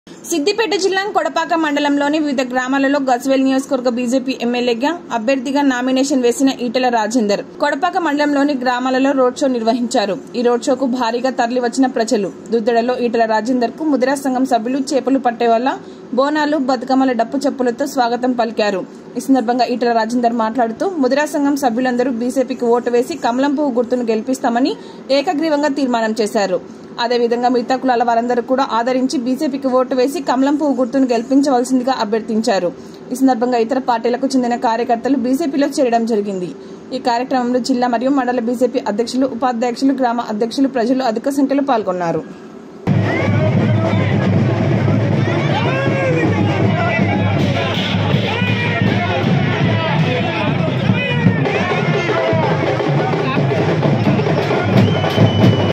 సిద్దిపేట జిల్లా కొడపాక మండలంలోని వివిధ గ్రామాలలో గజ్వేల్ నియోజకవర్గ బీజేపీ ఎమ్మెల్యేగా అభ్యర్థిగా నామినేషన్ వేసిన ఈటెల రాజేందర్ కొడపాక మండలంలోని గ్రామాలలో రోడ్ షో నిర్వహించారు ఈ రోడ్ షోకు భారీగా తరలివచ్చిన ప్రజలు దుద్దడలో ఈటెల రాజేందర్ కు ముదిరా సంఘం సభ్యులు చేపలు పట్టే వల్ల బోనాలు బతుకమ్మల డప్పు చెప్పులతో స్వాగతం పలికారు ఈ సందర్భంగా ఈటెల రాజేందర్ మాట్లాడుతూ ముదిరా సంఘం సభ్యులందరూ బీజేపీకి ఓటు వేసి కమలం పువ్వు గుర్తును గెలిపిస్తామని ఏకగ్రీవంగా తీర్మానం చేశారు అదేవిధంగా మిగతా కులాల వారందరూ కూడా ఆదరించి బీజేపీకి ఓటు వేసి కమలం పువ్వు గుర్తును గెలిపించవలసిందిగా అభ్యర్థించారు ఈ సందర్భంగా ఇతర పార్టీలకు చెందిన కార్యకర్తలు బీజేపీలో చేరడం జరిగింది ఈ కార్యక్రమంలో జిల్లా మరియు మండల బీజేపీ అధ్యక్షులు ఉపాధ్యక్షులు గ్రామ అధ్యక్షులు ప్రజలు అధిక సంఖ్యలో పాల్గొన్నారు